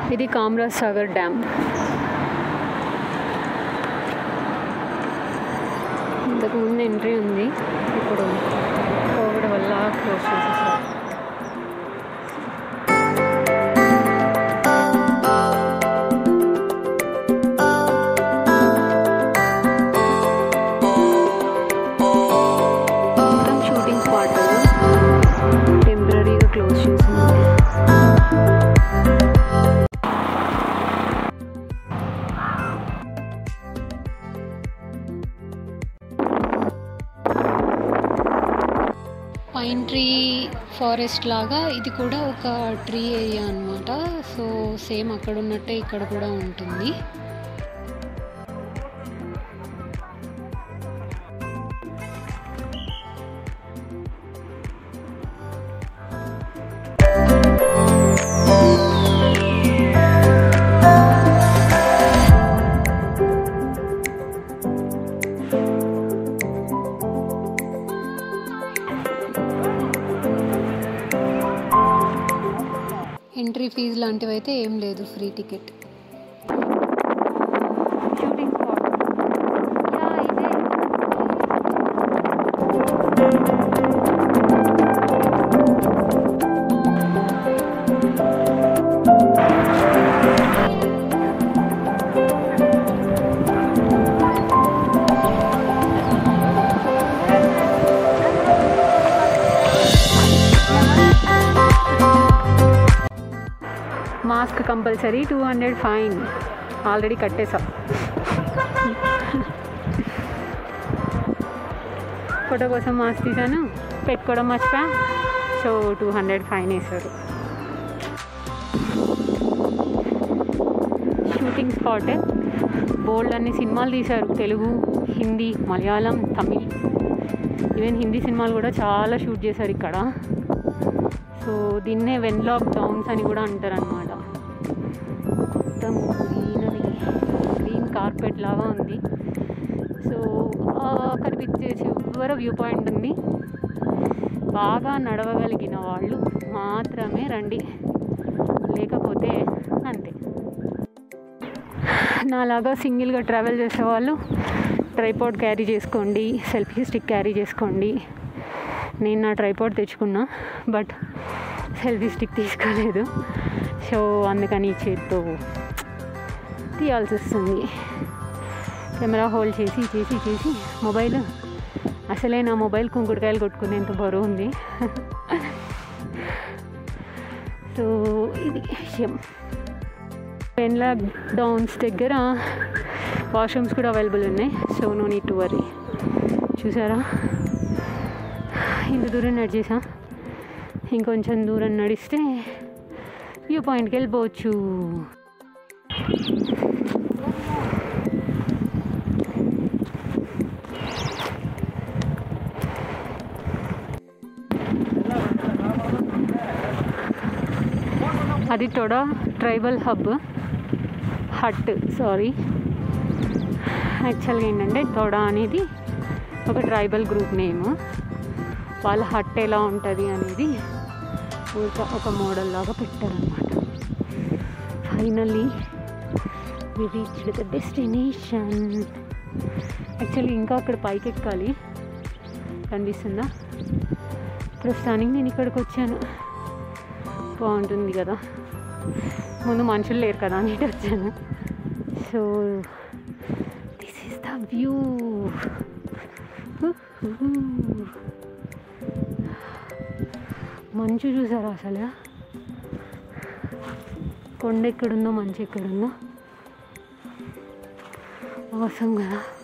ఇది కామరాజ్ సాగర్ డ్యామ్ ఇంతకు ముందు ఎంట్రీ ఉంది ఇప్పుడు కోవిడ్ వల్ల క్లోజ్ చేసేసారు మొత్తం షూటింగ్ స్పాట్ టెంపరీగా క్లోజ్ చేసింది పైన్ ట్రీ ఫారెస్ట్ లాగా ఇది కూడా ఒక ట్రీ ఏరియా అనమాట సో సేమ్ అక్కడ ఉన్నట్టే ఇక్కడ కూడా ఉంటుంది ఎంట్రీ ఫీజు లాంటివి అయితే ఏం లేదు free ticket shooting spot mask compulsory two hundred fine already కట్టేసా ఫోటో కోసం మాస్క్ తీసాను పెట్టుకోవడం మర్చిపోయా సో టూ హండ్రెడ్ ఫైన్ వేశారు షూటింగ్ స్పాట్ బోల్డ్ అన్ని సినిమాలు తీశారు తెలుగు హిందీ మలయాళం తమిళ్ ఈవెన్ హిందీ సినిమాలు కూడా చాలా షూట్ చేశారు ఇక్కడ సో దీన్నే వెన్లాక్ డౌన్స్ అని కూడా అంటారు అనమాట మొత్తం గ్రీనరీ గ్రీన్ కార్పెట్ లాగా ఉంది సో ఆ కనిపించే చివర వ్యూ పాయింట్ ఉంది బాగా నడవగలిగిన వాళ్ళు మాత్రమే రండి లేకపోతే అంతే నాలాగా సింగిల్గా ట్రావెల్ చేసేవాళ్ళు ట్రైపాడ్ క్యారీ చేసుకోండి సెల్ఫీ స్టిక్ క్యారీ చేసుకోండి నేను నా ట్రైపాడ్ తెచ్చుకున్నా బట్ సెల్ఫీ స్టిక్ తీసుకోలేదు సో అందుకని ఈ చేత్తో తీయాల్సి వస్తుంది కెమెరా హోల్డ్ చేసి చేసి చేసి మొబైల్ అసలే నా మొబైల్ కుంకుడుకాయలు కొట్టుకునేంత బరువు ఉంది సో ఇది విషయం పెన్లా డౌన్స్ దగ్గర వాష్రూమ్స్ కూడా అవైలబుల్ ఉన్నాయి so no need to worry చూసారా ఇంత దూరం నడిచేసా ఇంకొంచెం దూరం నడిస్తే వ్యూ పాయింట్కి వెళ్ళిపోవచ్చు అది తోడా ట్రైబల్ హబ్ హట్ సారీ యాక్చువల్గా ఏంటంటే తోడా అనేది ఒక ట్రైబల్ గ్రూప్ నేమ్ వాళ్ళ హట్ ఎలా ఉంటుంది అనేది ఊరిక ఒక మోడల్ లాగా పెట్టారనమాట finally we reached the destination actually ఇంకా అక్కడ పైకి ఎక్కాలి కనిపిస్తుందా ప్రస్తుతానికి నేను ఇక్కడికి వచ్చాను బాగుంటుంది కదా ముందు మనుషులు లేరు కదా అని ఇటు వచ్చాను so this is the view మంచు చూసారా అసలు కొండ ఎక్కడుందో మంచు ఎక్కడుందో అవసరం కదా